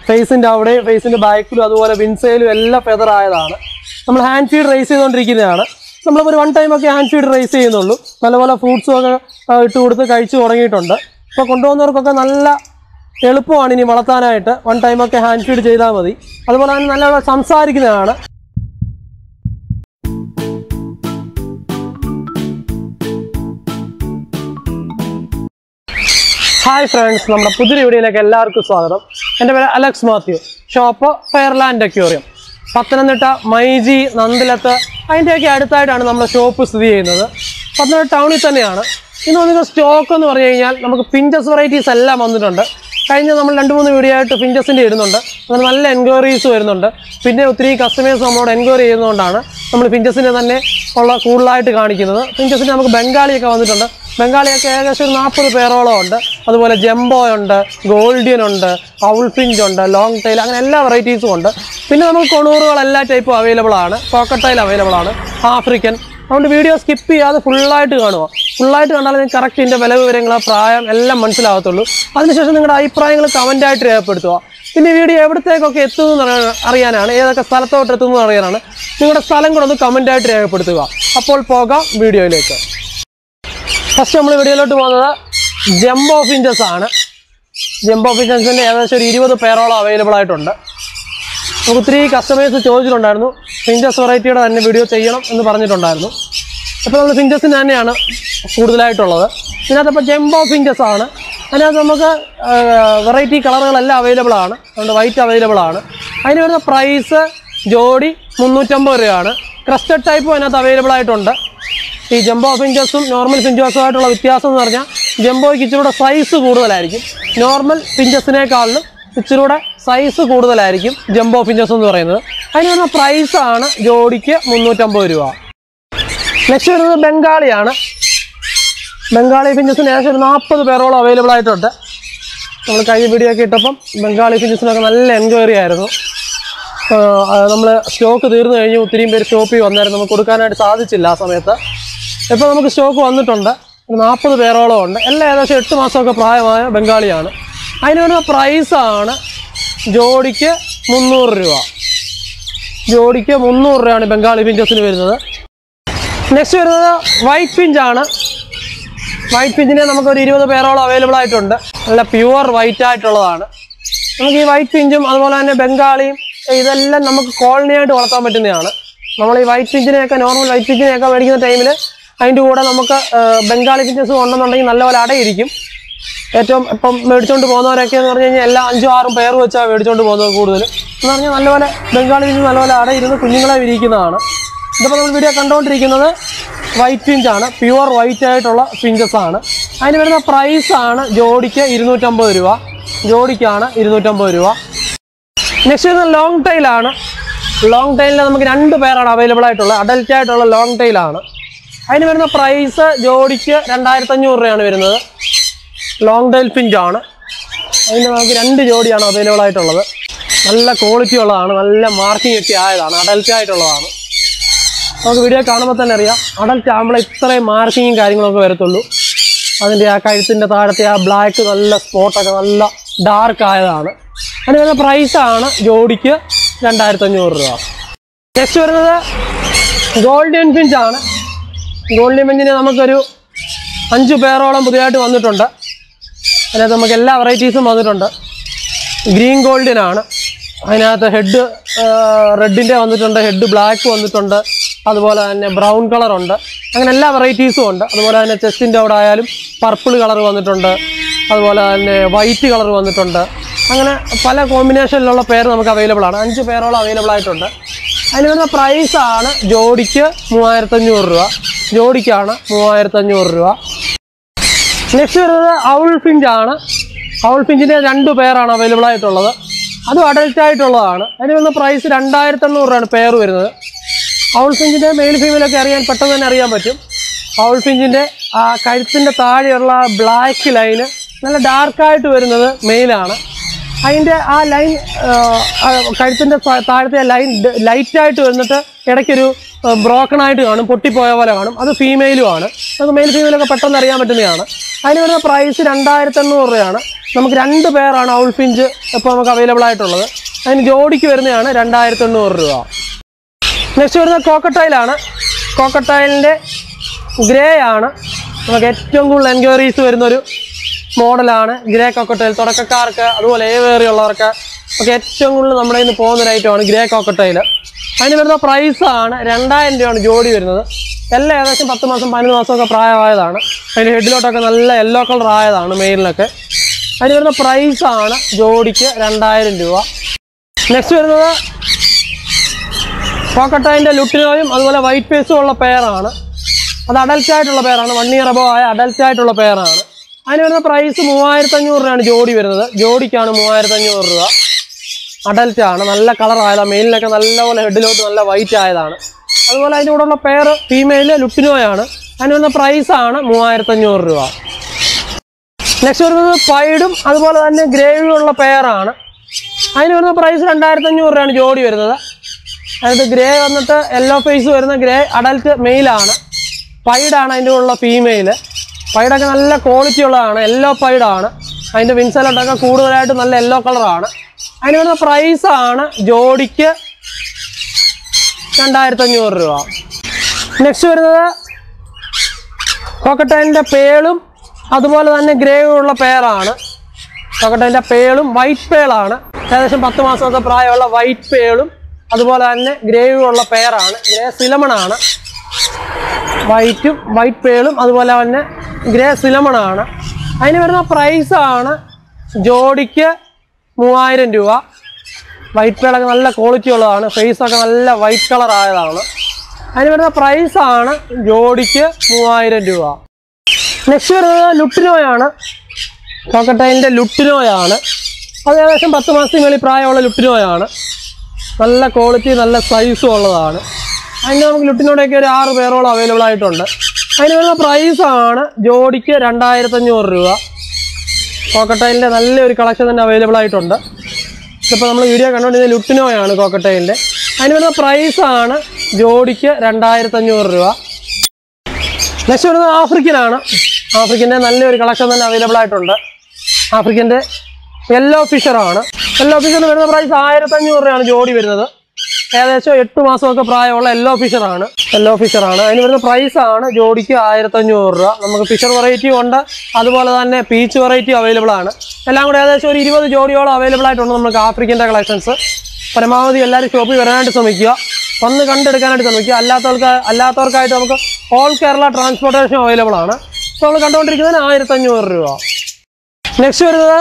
ഫേസിൻ്റെ അവിടെ ഫേസിൻ്റെ ബാക്കിലും അതുപോലെ വിൻസൈലും എല്ലാം ഫെദർ ആയതാണ് നമ്മൾ ഹാൻഡ് ഫീഡ് റേസ് ചെയ്തുകൊണ്ടിരിക്കുന്നതാണ് നമ്മളിപ്പോൾ ഒരു വൺ ടൈമൊക്കെ ഹാൻഡ് ഫീഡ് റേസ് ചെയ്യുന്നുള്ളൂ നല്ലപോലെ ഫ്രൂട്ട്സും ഒക്കെ ആ, ഇട്ട് കൊടുത്ത് കഴിച്ചു തുടങ്ങിയിട്ടുണ്ട് ഇപ്പോൾ കൊണ്ടുപോകുന്നവർക്കൊക്കെ നല്ല എളുപ്പമാണ് ഇനി വളർത്താനായിട്ട് വൺ ടൈമൊക്കെ ഹാൻഡ് ഫീഡ് ചെയ്താൽ മതി അതുപോലെ തന്നെ നല്ല സംസാരിക്കുന്നതാണ് ഹായ് ഫ്രണ്ട്സ് നമ്മുടെ പുതിയ വീഡിയോയിലേക്ക് എല്ലാവർക്കും സ്വാഗതം എൻ്റെ പേര് Alex Mathew shop Fairland aquarium Pathanamthitta MyG Nandilath അതിൻ്റെയൊക്കെ അടുത്തായിട്ടാണ് നമ്മുടെ ഷോപ്പ് സ്ഥിതി ചെയ്യുന്നത് പത്തനംതിട്ട ടൗണിൽ തന്നെയാണ് ഇന്ന് വന്നിട്ട് സ്റ്റോക്ക് എന്ന് പറഞ്ഞു കഴിഞ്ഞാൽ നമുക്ക് പിഞ്ചസ് വെറൈറ്റീസ് എല്ലാം വന്നിട്ടുണ്ട് കഴിഞ്ഞ നമ്മൾ രണ്ട് മൂന്ന് വീഡിയോ ആയിട്ട് ഫിഞ്ചസിൻ്റെ ഇടുന്നുണ്ട് അങ്ങനെ നല്ല എൻക്വയറീസ് വരുന്നുണ്ട് പിന്നെ ഒത്തിരി കസ്റ്റമേഴ്സ് നമ്മളോട് എൻക്വയറി ചെയ്യുന്നതുകൊണ്ടാണ് നമ്മൾ ഫിഞ്ചസിൻ്റെ തന്നെ ഉള്ള കൂടുതലായിട്ട് കാണിക്കുന്നത് ഫിഞ്ചസിൻ്റെ നമുക്ക് ബംഗാളിയൊക്കെ വന്നിട്ടുണ്ട് ബംഗാളിയൊക്കെ ഏകദേശം ഒരു നാൽപ്പത് പേരോളം ഉണ്ട് അതുപോലെ ജംബോ ഉണ്ട് ഗോൾഡിയൻ ഉണ്ട് ഔൾ ഫിഞ്ച് ഉണ്ട് ലോങ് ടൈൽ അങ്ങനെ എല്ലാ വെറൈറ്റീസും ഉണ്ട് പിന്നെ നമുക്ക് കൊണൂറുകൾ എല്ലാ ടൈപ്പും അവൈലബിൾ ആണ് കോക്കട്ടൈൽ അവൈലബിൾ ആണ് ആഫ്രിക്കൻ അതുകൊണ്ട് വീഡിയോ സ്കിപ്പ് ചെയ്യാതെ ഫുള്ളായിട്ട് കാണുക ഫുള്ളായിട്ട് കണ്ടാൽ നിങ്ങൾക്ക് കറക്റ്റ് ഇതിൻ്റെ വില വിവരങ്ങൾ പ്രായം എല്ലാം മനസ്സിലാകത്തുള്ളൂ അതിനുശേഷം നിങ്ങളുടെ അഭിപ്രായങ്ങൾ കമൻ്റായിട്ട് രേഖപ്പെടുത്തുക പിന്നെ ഈ വീഡിയോ എവിടത്തേക്കൊക്കെ എത്തുന്നു എന്ന് അറിയാൻ- അറിയാനാണ് ഏതൊക്കെ സ്ഥലത്തോട്ട് എത്തുന്നു എന്ന് അറിയാനാണ് നിങ്ങളുടെ സ്ഥലം കൂടെ ഒന്ന് കമൻ്റായിട്ട് രേഖപ്പെടുത്തുക അപ്പോൾ പോകാം വീഡിയോയിലേക്ക് ഫസ്റ്റ് നമ്മൾ വീഡിയോയിലോട്ട് പോകുന്നത് ജംബോ ഫിഞ്ചസ് ആണ് ജംബോ ഫിഞ്ചസിൻ്റെ ഏകദേശം ഒരു ഇരുപത് പേരോളം അവൈലബിൾ ആയിട്ടുണ്ട് നമുക്ക് ഒത്തിരി കസ്റ്റമേഴ്സ് ചോദിച്ചിട്ടുണ്ടായിരുന്നു ഫിഞ്ചസ് വെറൈറ്റിയുടെ തന്നെ വീഡിയോ ചെയ്യണം എന്ന് പറഞ്ഞിട്ടുണ്ടായിരുന്നു അപ്പോൾ നമ്മൾ ഫിഞ്ചസിന് തന്നെയാണ് കൂടുതലായിട്ടുള്ളത് ഇതിനകത്ത് ഇപ്പോൾ ജംബോ ഫിഞ്ചസ് ആണ് അതിനകത്ത് നമുക്ക് വെറൈറ്റി കളറുകളെല്ലാം അവൈലബിൾ ആണ് അതുകൊണ്ട് വൈറ്റ് അവൈലബിൾ ആണ് അതിന് വരുന്ന പ്രൈസ് ജോഡി മുന്നൂറ്റമ്പത് രൂപയാണ് ക്രസ്റ്റഡ് ടൈപ്പും അതിനകത്ത് അവൈലബിൾ ആയിട്ടുണ്ട് ഈ ജംബോ ഫിഞ്ചസും നോർമൽ ഫിഞ്ചസും ആയിട്ടുള്ള വ്യത്യാസം എന്ന് പറഞ്ഞാൽ ജംബോയ്ക്ക് ഇച്ചിരി കൂടെ സൈസ് കൂടുതലായിരിക്കും നോർമൽ ഫിഞ്ചസിനേക്കാളിലും ഇച്ചിരി കൂടെ സൈസ് കൂടുതലായിരിക്കും ജംബോ ഫിഞ്ചസ് എന്ന് പറയുന്നത് അതിന് വരുന്ന പ്രൈസാണ് ജോഡിക്ക് മുന്നൂറ്റമ്പത് രൂപ നെക്സ്റ്റ് വരുന്നത് ബംഗാളിയാണ് ബംഗാളി ഫിഞ്ചസിന് ഏകദേശം ഒരു നാൽപ്പത് പേരോളം അവൈലബിൾ ആയിട്ടുണ്ട് നമ്മൾ കഴിഞ്ഞ വീഡിയോ ഒക്കെ ഇട്ടപ്പം ബംഗാളി ഫിഞ്ചസിനൊക്കെ നല്ല എൻക്വയറി ആയിരുന്നു നമ്മൾ സ്റ്റോക്ക് തീർന്നു കഴിഞ്ഞു ഒത്തിരിയും പേര് ഷോപ്പിൽ വന്നായിരുന്നു നമുക്ക് കൊടുക്കാനായിട്ട് സാധിച്ചില്ല ആ സമയത്ത് ഇപ്പോൾ നമുക്ക് സ്റ്റോക്ക് വന്നിട്ടുണ്ട് ഒരു നാൽപ്പത് പേരോളം ഉണ്ട് എല്ലാം ഏകദേശം എട്ട് മാസമൊക്കെ പ്രായമായ ബംഗാളിയാണ് അതിന് വരുന്ന പ്രൈസാണ് ജോഡിക്ക് മുന്നൂറ് രൂപ ജോഡിക്ക് മുന്നൂറ് രൂപയാണ് ബംഗാളി ഫിഞ്ചസിന് വരുന്നത് നെക്സ്റ്റ് വരുന്നത് വൈറ്റ് ഫിഞ്ചാണ് വൈറ്റ് ഫിഞ്ചിനെ നമുക്ക് ഒരു ഇരുപത് പേരോളം അവൈലബിൾ ആയിട്ടുണ്ട് നല്ല പ്യുവർ വൈറ്റ് ആയിട്ടുള്ളതാണ് നമുക്ക് ഈ വൈറ്റ് ഫിഞ്ചും അതുപോലെ തന്നെ ബംഗാളിയും ഇതെല്ലാം നമുക്ക് കോളനി ആയിട്ട് വളർത്താൻ പറ്റുന്നതാണ് നമ്മൾ ഈ വൈറ്റ് ഫിഞ്ചിനെയൊക്കെ നോർമൽ വൈറ്റ് ഫിഞ്ചിനെയൊക്കെ മേടിക്കുന്ന ടൈമിൽ അതിൻ്റെ കൂടെ നമുക്ക് ആ, ബംഗാളി ഫിഞ്ചസ് ഉണ്ടെന്നുണ്ടെങ്കിൽ നല്ലപോലെ അടയിരിക്കും ഏറ്റവും ഇപ്പം മേടിച്ചുകൊണ്ട് പോകുന്നവരൊക്കെ എന്ന് പറഞ്ഞു കഴിഞ്ഞാൽ എല്ലാം അഞ്ചും ആറും പേർ വെച്ചാണ് മേടിച്ചുകൊണ്ട് പോകുന്നത് കൂടുതൽ എന്ന് പറഞ്ഞാൽ നല്ലപോലെ ബംഗാളി ഫിഞ്ച് നല്ലപോലെ അടയിരുന്ന് കുഞ്ഞുങ്ങളെ വിരിക്കുന്നതാണ് ഇതിപ്പോൾ നമ്മൾ വീഡിയോ കണ്ടുകൊണ്ടിരിക്കുന്നത് വൈറ്റ് ഫിഞ്ച് ആണ് പ്യുവർ വൈറ്റ് ആയിട്ടുള്ള ഫിഞ്ചസ് ആണ് അതിന് വരുന്ന പ്രൈസ് ആണ് ജോഡിക്ക് ഇരുന്നൂറ്റമ്പത് രൂപ ജോഡിക്കാണ് ഇരുന്നൂറ്റമ്പത് രൂപ നെക്സ്റ്റ് വരുന്ന ലോങ് ടൈലാണ് ലോങ് ടൈലിൽ നമുക്ക് രണ്ട് പേരാണ് അവൈലബിൾ ആയിട്ടുള്ളത് അഡൽറ്റ് ആയിട്ടുള്ള ലോങ് ടൈലാണ് അതിന് വരുന്ന പ്രൈസ് ജോഡിക്ക് രണ്ടായിരത്തഞ്ഞൂറ് രൂപയാണ് വരുന്നത് ലോങ് ടൈൽ ഫിഞ്ചാണ് അതിന് നമുക്ക് രണ്ട് ജോഡിയാണ് അവൈലബിൾ ആയിട്ടുള്ളത് നല്ല ക്വാളിറ്റി ഉള്ളതാണ് നല്ല മാർക്കിംഗ് ഒക്കെ ആയതാണ് അഡൽറ്റ് ആയിട്ടുള്ളതാണ് നമുക്ക് വീഡിയോ കാണുമ്പോൾ തന്നെ അറിയാം അഡൽറ്റ് ആകുമ്പോൾ ഇത്രയും മാർക്കിങ്ങും കാര്യങ്ങളൊക്കെ വരത്തുള്ളൂ അതിൻ്റെ ആ കഴുത്തിൻ്റെ താഴത്തെ ആ ബ്ലാക്ക് നല്ല സ്പോട്ടൊക്കെ നല്ല ഡാർക്ക് ആയതാണ് അതിന് വരുന്ന പ്രൈസാണ് ജോഡിക്ക് രണ്ടായിരത്തഞ്ഞൂറ് രൂപ നെക്സ്റ്റ് വരുന്നത് ഗോൾഡൻ ഫിഞ്ച് ആണ് ഗോൾഡൻ ഫിഞ്ചിന് നമുക്കൊരു അഞ്ച് പേരോളം പുതിയതായിട്ട് വന്നിട്ടുണ്ട് അതിനകത്ത് നമുക്ക് എല്ലാ വെറൈറ്റീസും വന്നിട്ടുണ്ട് ഗ്രീൻ ഗോൾഡൻ ആണ് അതിനകത്ത് ഹെഡ് റെഡിൻ്റെ വന്നിട്ടുണ്ട് ഹെഡ് ബ്ലാക്ക് വന്നിട്ടുണ്ട് അതുപോലെ തന്നെ ബ്രൗൺ കളറുണ്ട് അങ്ങനെ എല്ലാ വെറൈറ്റീസും ഉണ്ട് അതുപോലെ തന്നെ ചെസ്റ്റിൻ്റെ അവിടെ ആയാലും പർപ്പിൾ കളർ വന്നിട്ടുണ്ട് അതുപോലെ തന്നെ വൈറ്റ് കളർ വന്നിട്ടുണ്ട് അങ്ങനെ പല കോമ്പിനേഷനിലുള്ള പേര് നമുക്ക് അവൈലബിൾ ആണ് അഞ്ച് പേരോളം അവൈലബിൾ ആയിട്ടുണ്ട് അതിന് വരുന്ന പ്രൈസാണ് ജോഡിക്ക് മൂവായിരത്തഞ്ഞൂറ് രൂപ ജോഡിക്കാണ് മൂവായിരത്തഞ്ഞൂറ് രൂപ നെക്സ്റ്റ് വരുന്നത് ഔൾ ഫിഞ്ച് ആണ് ഔൾ ഫിഞ്ചിൻ്റെ രണ്ട് പേരാണ് അവൈലബിൾ ആയിട്ടുള്ളത് അതും അഡൽറ്റ് ആയിട്ടുള്ളതാണ് അതിന് വന്ന പ്രൈസ് രണ്ടായിരത്തി എണ്ണൂറ് രൂപയാണ് പെയർ വരുന്നത് ഔൾ ഫിഞ്ചിൻ്റെ മെയിൽ ഫീമെയിലൊക്കെ അറിയാൻ പെട്ടെന്ന് തന്നെ അറിയാൻ പറ്റും ഔൾ ഫിഞ്ചിൻ്റെ ആ കഴുത്തിൻ്റെ താഴെയുള്ള ബ്ലാക്ക് ലൈന് നല്ല ഡാർക്കായിട്ട് വരുന്നത് മെയിലാണ് അതിൻ്റെ ആ ലൈൻ കഴുത്തിൻ്റെ താഴത്തെ ലൈൻ ലൈറ്റായിട്ട് വന്നിട്ട് ഇടയ്ക്കൊരു ബ്രോക്കൺ ആയിട്ട് കാണും പൊട്ടിപ്പോയ പോലെ കാണും അത് ഫീമെയിലും ആണ് നമുക്ക് മെയിൽ ഫീമെയിലൊക്കെ പെട്ടെന്ന് അറിയാൻ പറ്റുന്നതാണ് അതിന് വരുന്ന പ്രൈസ് രണ്ടായിരത്തി എണ്ണൂറ് രൂപയാണ് നമുക്ക് രണ്ട് പേരാണ് ഔൾ ഫിഞ്ച് ഇപ്പോൾ നമുക്ക് അവൈലബിൾ ആയിട്ടുള്ളത് അതിന് ജോഡിക്ക് വരുന്നതാണ് രണ്ടായിരത്തി എണ്ണൂറ് രൂപ നെക്സ്റ്റ് വരുന്നത് കോക്കട്ടൈലാണ് കോക്കട്ടൈലിൻ്റെ ഗ്രേ ആണ് നമുക്ക് ഏറ്റവും കൂടുതൽ എൻക്വയറീസ് വരുന്നൊരു മോഡലാണ് ഗ്രേ കോക്കട്ടൈൽ തുടക്കക്കാർക്ക് അതുപോലെ ഏവേറിയുള്ളവർക്ക് ഒക്കെ ഏറ്റവും കൂടുതൽ നമ്മുടെ ഇന്ന് പോകുന്ന ഒരു ഐറ്റമാണ് ഗ്രേ കോക്കട്ടൈൽ അതിന് വരുന്ന പ്രൈസാണ് രണ്ടായിരം രൂപയാണ് ജോഡി വരുന്നത് എല്ലാം ഏകദേശം പത്ത് മാസം പതിനൊന്ന് മാസമൊക്കെ പ്രായമായതാണ് അതിൻ്റെ ഹെഡിലോട്ടൊക്കെ നല്ല യെല്ലോ കളർ ആയതാണ് മെയിലിനൊക്കെ അതിന് വരുന്ന പ്രൈസാണ് ജോഡിക്ക് രണ്ടായിരം രൂപ നെക്സ്റ്റ് വരുന്നത് കോക്കട്ടൈൻ്റെ ലുട്ടിനോയും അതുപോലെ വൈറ്റ് ഫേസും ഉള്ള പെയറാണ് അത് അഡൽറ്റ് ആയിട്ടുള്ള പെയറാണ് വൺ ഇയർ അബോ ആയ അഡൽറ്റ് ആയിട്ടുള്ള പെയറാണ് അതിന് വരുന്ന പ്രൈസ് മൂവായിരത്തി അഞ്ഞൂറ് രൂപയാണ് ജോഡി വരുന്നത് ജോഡിക്കാണ് മൂവായിരത്തി അഞ്ഞൂറ് രൂപ അഡൽറ്റ് ആണ് നല്ല കളർ ആയതാണ് മെയിലിനൊക്കെ നല്ലപോലെ ഹെഡിലോട്ട് നല്ല വൈറ്റ് ആയതാണ് അതുപോലെ അതിൻ്റെ കൂടെ ഉള്ള പെയർ ഫീമെയിൽ ലുട്ടിനോയാണ് അതിന് വരുന്ന പ്രൈസാണ് മൂവായിരത്തി അഞ്ഞൂറ് രൂപ നെക്സ്റ്റ് വരുന്നത് പൈഡും അതുപോലെ തന്നെ ഗ്രേവിയും ഉള്ള പെയറാണ് അതിന് വരുന്ന പ്രൈസ് രണ്ടായിരത്തി അഞ്ഞൂറ് രൂപയാണ് ജോഡി വരുന്നത് അതിനകത്ത് ഗ്രേ വന്നിട്ട് യെല്ലോ ഫേസ് വരുന്ന ഗ്രേ അഡൽറ്റ് മെയിലാണ് പൈഡാണ് അതിൻ്റെ ഉള്ള ഫീമെയിൽ പൈഡൊക്കെ നല്ല ക്വാളിറ്റി ഉള്ളതാണ് യെല്ലോ പൈഡാണ് അതിൻ്റെ വിൻസലോട്ടൊക്കെ കൂടുതലായിട്ട് നല്ല യെല്ലോ കളറാണ് അതിന് വരുന്ന പ്രൈസാണ് ജോഡിക്ക് രണ്ടായിരത്തി അഞ്ഞൂറ് രൂപ നെക്സ്റ്റ് വരുന്നത് കോക്കട്ടൈൻ്റെ പേളും അതുപോലെ തന്നെ ഗ്രേവും ഉള്ള പേറാണ് കോക്കട്ടൈൻ്റെ പേളും വൈറ്റ് പേളാണ് ഏകദേശം പത്ത് മാസമൊക്കെ പ്രായമുള്ള വൈറ്റ് പേളും അതുപോലെ തന്നെ ഗ്രേവും ഉള്ള പെയറാണ് ഗ്രേ സിലമണാണ് വൈറ്റും വൈറ്റ് പേളും അതുപോലെ തന്നെ ഗ്രേ സിലമണാണ് അതിന് വരുന്ന പ്രൈസാണ് ജോഡിക്ക് മൂവായിരം രൂപ വൈറ്റ് പേളൊക്കെ നല്ല ക്വാളിറ്റി ഉള്ളതാണ് ഫേസൊക്കെ നല്ല വൈറ്റ് കളർ ആയതാണ് അതിന് വരുന്ന പ്രൈസാണ് ജോഡിക്ക് മൂവായിരം രൂപ നെക്സ്റ്റ് വരുന്നത് ലുട്ടിനോയാണ് കോക്കട്ടൈലിൻ്റെ ലുട്ടിനോയാണ് അത് ഏകദേശം പത്ത് മാസത്തിന് മേളിൽ പ്രായമുള്ള ലുട്ടിനോയാണ് നല്ല ക്വാളിറ്റി നല്ല സൈസും ഉള്ളതാണ് അതിന് നമുക്ക് ലുട്ടിനോടെയൊക്കെ ഒരു ആറ് പേരോളം അവൈലബിൾ ആയിട്ടുണ്ട് അതിന് വരുന്ന പ്രൈസാണ് ജോഡിക്ക് രണ്ടായിരത്തി അഞ്ഞൂറ് രൂപ കോക്കട്ടൈലിൻ്റെ നല്ലൊരു കളക്ഷൻ തന്നെ അവൈലബിൾ ആയിട്ടുണ്ട് ഇതിപ്പോൾ നമ്മൾ വീഡിയോ കണ്ടുകൊണ്ടിരുന്നത് ലുട്ടിനോയാണ് കോക്കട്ടൈലിൻ്റെ അതിന് വരുന്ന പ്രൈസാണ് ജോഡിക്ക് രണ്ടായിരത്തി അഞ്ഞൂറ് രൂപ നെക്സ്റ്റ് വരുന്നത് ആഫ്രിക്കനാണ് ആഫ്രിക്കൻ്റെ നല്ലൊരു കളക്ഷൻ തന്നെ അവൈലബിൾ ആയിട്ടുണ്ട് ആഫ്രിക്കൻ്റെ യെല്ലോ ഫിഷറാണ് യെല്ലോ ഫിഷറിന് വരുന്ന പ്രൈസ് ആയിരത്തി അഞ്ഞൂറ് രൂപയാണ് ജോഡി വരുന്നത് ഏകദേശം എട്ട് മാസമൊക്കെ പ്രായമുള്ള യെല്ലോ ഫിഷറാണ് യെല്ലോ ഫിഷറാണ് അതിന് വരുന്ന പ്രൈസാണ് ജോഡിക്ക് ആയിരത്തി അഞ്ഞൂറ് രൂപ നമുക്ക് ഫിഷർ വെറൈറ്റിയും ഉണ്ട് അതുപോലെ തന്നെ പീച്ച് വെറൈറ്റി അവൈലബിൾ ആണ് എല്ലാം കൂടെ ഏകദേശം ഒരു ഇരുപത് ജോഡിയോളം അവൈലബിൾ ആയിട്ടുണ്ട് നമുക്ക് ആഫ്രിക്കൻ്റെ കളക്ഷൻസ് പരമാവധി എല്ലാവരും ഷോപ്പിൽ വരാനായിട്ട് ശ്രമിക്കുക വന്ന് കണ്ടെടുക്കാനായിട്ട് ശ്രമിക്കുക അല്ലാത്തവർക്ക് അല്ലാത്തവർക്കായിട്ട് നമുക്ക് ഓൾ കേരള ട്രാൻസ്പോർട്ടേഷൻ അവൈലബിൾ ആണ് അപ്പോൾ നമ്മൾ കണ്ടുകൊണ്ടിരിക്കുന്നതിന് ആയിരത്തി അഞ്ഞൂറ് രൂപ നെക്സ്റ്റ് വരുന്നത്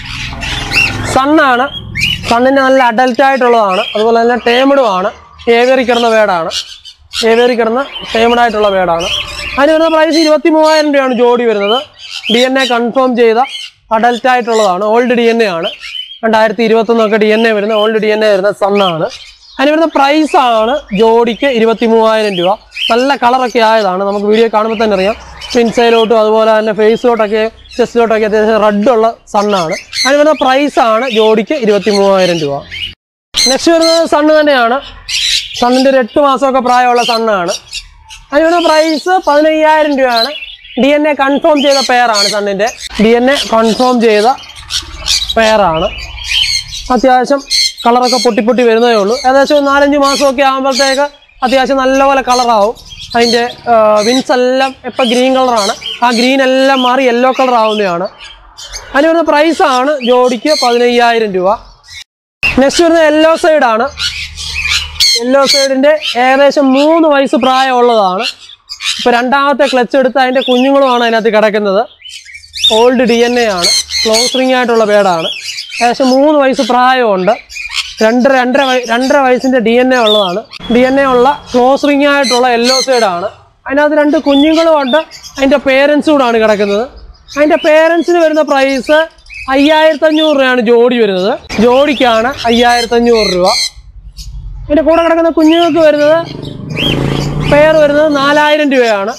സണ്ണാണ് സണ്ണിൻ്റെ നല്ല അഡൽറ്റ് ആയിട്ടുള്ളതാണ് അതുപോലെ തന്നെ ടേമഡും ആണ് ഏവേറി കിടന്ന വേടാണ് ഏവേറി കിടന്ന ടേമഡ് ആയിട്ടുള്ള വേടാണ് അതിന് വരുന്ന പ്രൈസ് ഇരുപത്തി മൂവായിരം രൂപയാണ് ജോഡി വരുന്നത് ഡി എൻ എ കൺഫേം ചെയ്ത അഡൽറ്റ് ആയിട്ടുള്ളതാണ് ഓൾഡ് ഡി എൻ എ ആണ് രണ്ടായിരത്തി ഇരുപത്തൊന്നൊക്കെ ഡി എൻ എ വരുന്ന ഓൾഡ് ഡി എൻ എ വരുന്ന സണ്ണാണ് അതിന് വരുന്ന പ്രൈസാണ് ജോഡിക്ക് ഇരുപത്തി മൂവായിരം രൂപ നല്ല കളറൊക്കെ ആയതാണ് നമുക്ക് വീഡിയോ കാണുമ്പോൾ തന്നെ അറിയാം പിൻസൈലോട്ടും അതുപോലെ തന്നെ ഫേസിലോട്ടൊക്കെ ചെസ്റ്റിലോട്ടൊക്കെ അത്യാവശ്യം റെഡ് ഉള്ള സണ്ണാണ് അതിന് വരുന്ന പ്രൈസാണ് ജോഡിക്ക് ഇരുപത്തി മൂവായിരം രൂപ നെക്സ്റ്റ് വരുന്നത് സണ്ണ് തന്നെയാണ് സണ്ണിൻ്റെ ഒരു എട്ട് മാസമൊക്കെ പ്രായമുള്ള സണ്ണാണ് അതിന് വരുന്ന പ്രൈസ് പതിനയ്യായിരം രൂപയാണ് ഡി എൻ എ കൺഫേം ചെയ്ത പെയറാണ് സണ്ണിൻ്റെ ഡി എൻ എ കൺഫേം ചെയ്ത പെയറാണ് അത്യാവശ്യം കളറൊക്കെ പൊട്ടി പൊട്ടി വരുന്നതേ ഉള്ളൂ ഏകദേശം ഒരു നാലഞ്ച് മാസമൊക്കെ ആകുമ്പോഴത്തേക്ക് അത്യാവശ്യം നല്ലപോലെ കളറാവും അതിൻ്റെ വിൻസ് എല്ലാം ഇപ്പം ഗ്രീൻ കളറാണ് ആ ഗ്രീൻ എല്ലാം മാറി യെല്ലോ കളർ ആവുന്നതാണ് അതിന് വരുന്ന പ്രൈസാണ് ജോഡിക്ക് പതിനയ്യായിരം രൂപ നെക്സ്റ്റ് വരുന്നത് യെല്ലോ സൈഡാണ് യെല്ലോ സൈഡിൻ്റെ ഏകദേശം മൂന്ന് വയസ്സ് പ്രായമുള്ളതാണ് ഇപ്പോൾ രണ്ടാമത്തെ ക്ലച്ച് എടുത്ത് അതിൻ്റെ കുഞ്ഞുങ്ങളുമാണ് അതിനകത്ത് കിടക്കുന്നത് ഓൾഡ് ഡി എൻ എ ആണ് ക്ലോസ് റിംഗ് ആയിട്ടുള്ള പേടാണ് ഏകദേശം മൂന്ന് വയസ്സ് പ്രായമുണ്ട് രണ്ട് രണ്ടര വയ രണ്ടര വയസ്സിൻ്റെ ഡി എൻ എ ഉള്ളതാണ് ഡി എൻ എ ഉള്ള ക്ലോസ് റിംഗ് ആയിട്ടുള്ള യെല്ലോ സൈഡാണ് അതിനകത്ത് രണ്ട് കുഞ്ഞുങ്ങളും ഉണ്ട് അതിൻ്റെ പേരൻസും കൂടാണ് കിടക്കുന്നത് അതിൻ്റെ പേരൻസിന് വരുന്ന പ്രൈസ് അയ്യായിരത്തി അഞ്ഞൂറ് രൂപയാണ് ജോഡി വരുന്നത് ജോഡിക്കാണ് അയ്യായിരത്തി അഞ്ഞൂറ് രൂപ ഇതിൻ്റെ കൂടെ കിടക്കുന്ന കുഞ്ഞുങ്ങൾക്ക് വരുന്നത് പെയർ വരുന്നത് നാലായിരം രൂപയാണ്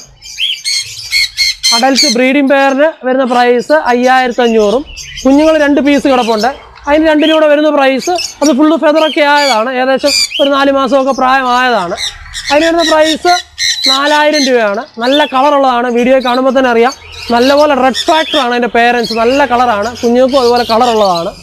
അഡൽറ്റ് ബ്രീഡിംഗ് പെയറിന് വരുന്ന പ്രൈസ് അയ്യായിരത്തി അഞ്ഞൂറും കുഞ്ഞുങ്ങൾ രണ്ട് പീസ് കിടപ്പുണ്ട് അതിന് രണ്ടിനും കൂടെ വരുന്ന പ്രൈസ് അത് ഫുള്ള് ഫെദറൊക്കെ ആയതാണ് ഏകദേശം ഒരു നാല് മാസമൊക്കെ പ്രായമായതാണ് അതിന് വരുന്ന പ്രൈസ് നാലായിരം രൂപയാണ് നല്ല കളറുള്ളതാണ് വീഡിയോ കാണുമ്പോൾ തന്നെ അറിയാം നല്ലപോലെ റെഡ് ഫാക്ടർ ആണ് അതിൻ്റെ പേരൻസ് നല്ല കളറാണ് കുഞ്ഞുങ്ങൾക്കും അതുപോലെ കളറുള്ളതാണ്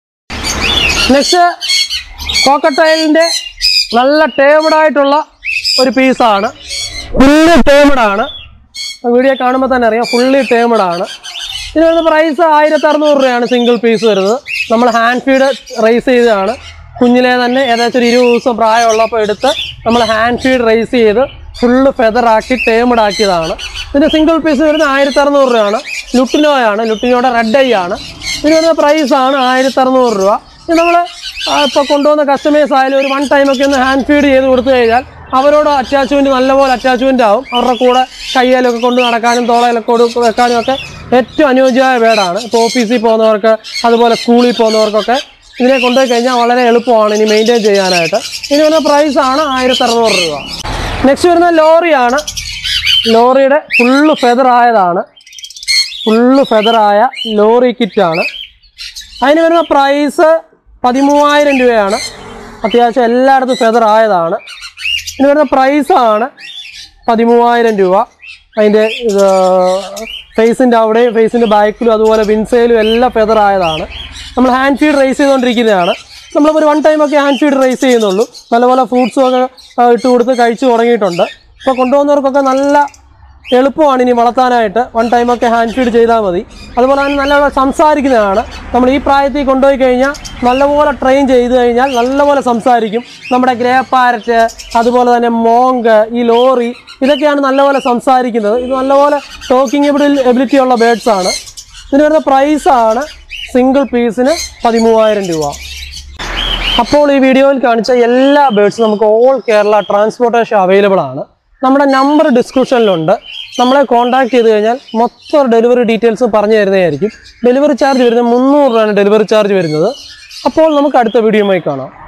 നെക്സ്റ്റ് കോക്കട്ടൈലിൻ്റെ നല്ല ടേമഡ് ആയിട്ടുള്ള ഒരു പീസാണ് ഫുള്ളി ടേമഡ് ആണ് വീഡിയോ കാണുമ്പോൾ തന്നെ അറിയാം ഫുള്ളി ടേമഡ് ആണ് ഇതിന് വരുന്ന പ്രൈസ് ആയിരത്തി അറുന്നൂറ് രൂപയാണ് സിംഗിൾ പീസ് വരുന്നത് നമ്മൾ ഹാൻഡ് ഫീഡ് റേസ് ചെയ്തതാണ് കുഞ്ഞിലെ തന്നെ ഏകദേശം ഒരു ഇരുപത് ദിവസം പ്രായമുള്ളപ്പോൾ എടുത്ത് നമ്മൾ ഹാൻഡ് ഫീഡ് റേസ് ചെയ്ത് ഫുള്ള് ഫെതറാക്കി ടേമഡ് ആക്കിയതാണ് ഇതിൻ്റെ സിംഗിൾ പീസ് വരുന്നത് ആയിരത്തി അറുന്നൂറ് രൂപയാണ് ലുട്ടിനോയാണ് ലുട്ടിനോയുടെ റെഡ് ഐ ആണ് ഇതിന് വരുന്ന പ്രൈസാണ് ആയിരത്തി അറുന്നൂറ് രൂപ ഇത് നമ്മൾ ഇപ്പോൾ കൊണ്ടുവന്ന കസ്റ്റമേഴ്സ് ആയാലും ഒരു വൺ ടൈമൊക്കെ ഒന്ന് ഹാൻഡ് ഫീഡ് ചെയ്ത് കൊടുത്തു കഴിഞ്ഞാൽ അവരോട് അറ്റാച്ച്മെൻറ്റ് നല്ലപോലെ അറ്റാച്ച്മെൻ്റ് ആവും അവരുടെ കൂടെ കയ്യിലൊക്കെ കൊണ്ട് നടക്കാനും തോളയിലൊക്കെ കൊടു വെക്കാനും ഒക്കെ ഏറ്റവും അനുയോജ്യമായ ബേഡാണ് ഇപ്പോൾ ഓഫീസിൽ പോകുന്നവർക്ക് അതുപോലെ സ്കൂളിൽ പോകുന്നവർക്കൊക്കെ ഇതിനെ കൊണ്ടുപോയി കഴിഞ്ഞാൽ വളരെ എളുപ്പമാണ് ഇനി മെയിൻറ്റെയിൻ ചെയ്യാനായിട്ട് ഇതിന് വരുന്ന പ്രൈസാണ് ആയിരത്തി അറുന്നൂറ് രൂപ നെക്സ്റ്റ് വരുന്ന ലോറിയാണ് ലോറിയുടെ ഫുള്ള് ഫെതറായതാണ് ഫുള്ള് ഫെതറായ ലോറി കിറ്റാണ് അതിന് വരുന്ന പ്രൈസ് പതിമൂവായിരം രൂപയാണ് അത്യാവശ്യം എല്ലായിടത്തും ഫെദർ ആയതാണ് ഇതിന് വരുന്ന പ്രൈസാണ് പതിമൂവായിരം രൂപ അതിൻ്റെ ഇത് ഫേസിൻ്റെ അവിടെയും ഫേസിൻ്റെ ബാക്കിലും അതുപോലെ വിൻസൈലും എല്ലാം ഫെദർ ആയതാണ് നമ്മൾ ഹാൻഡ് ഫീഡ് റേസ് ചെയ്തുകൊണ്ടിരിക്കുന്നതാണ് നമ്മളിപ്പോൾ ഒരു വൺ ടൈമൊക്കെ ഹാൻഡ് ഫീഡ് റേസ് ചെയ്യുന്നുള്ളൂ നല്ലപോലെ ഫ്രൂട്ട്സും ഒക്കെ ആ, ഇട്ട് കൊടുത്ത് കഴിച്ചു തുടങ്ങിയിട്ടുണ്ട് ഇപ്പോൾ കൊണ്ടുപോകുന്നവർക്കൊക്കെ നല്ല എളുപ്പമാണ് ഇനി വളർത്താനായിട്ട് വൺ ടൈമൊക്കെ ഹാൻഡ് ഫീഡ് ചെയ്താൽ മതി അതുപോലെ തന്നെ നല്ലപോലെ സംസാരിക്കുന്നതാണ് നമ്മൾ ഈ പ്രായത്തിൽ കൊണ്ടുപോയി കഴിഞ്ഞാൽ നല്ലപോലെ ട്രെയിൻ ചെയ്ത് കഴിഞ്ഞാൽ നല്ലപോലെ സംസാരിക്കും നമ്മുടെ ഗ്രേ പാരറ്റ് അതുപോലെ തന്നെ മോങ്ക് ഈ ലോറി ഇതൊക്കെയാണ് നല്ലപോലെ സംസാരിക്കുന്നത് ഇത് നല്ലപോലെ ടോക്കിംഗ് എബിലിറ്റി ഉള്ള ബേഡ്സ് ആണ് ഇതിന് വരുന്ന പ്രൈസാണ് സിംഗിൾ പീസിന് പതിമൂവായിരം രൂപ അപ്പോൾ ഈ വീഡിയോയിൽ കാണിച്ച എല്ലാ ബേഡ്സും നമുക്ക് ഓൾ കേരള ട്രാൻസ്പോർട്ടേഷൻ അവൈലബിൾ ആണ് നമ്മുടെ നമ്പർ ഡിസ്ക്രിപ്ഷനിലുണ്ട് നമ്മളെ കോൺടാക്ട് ചെയ്ത് കഴിഞ്ഞാൽ മൊത്തം ഡെലിവറി ഡീറ്റെയിൽസ് പറഞ്ഞു തരുന്നതായിരിക്കും ഡെലിവറി ചാർജ് വരുന്നത് മുന്നൂറ് രൂപയാണ് ഡെലിവറി ചാർജ് വരുന്നത് അപ്പോൾ നമുക്ക് അടുത്ത വീഡിയോയുമായി കാണാം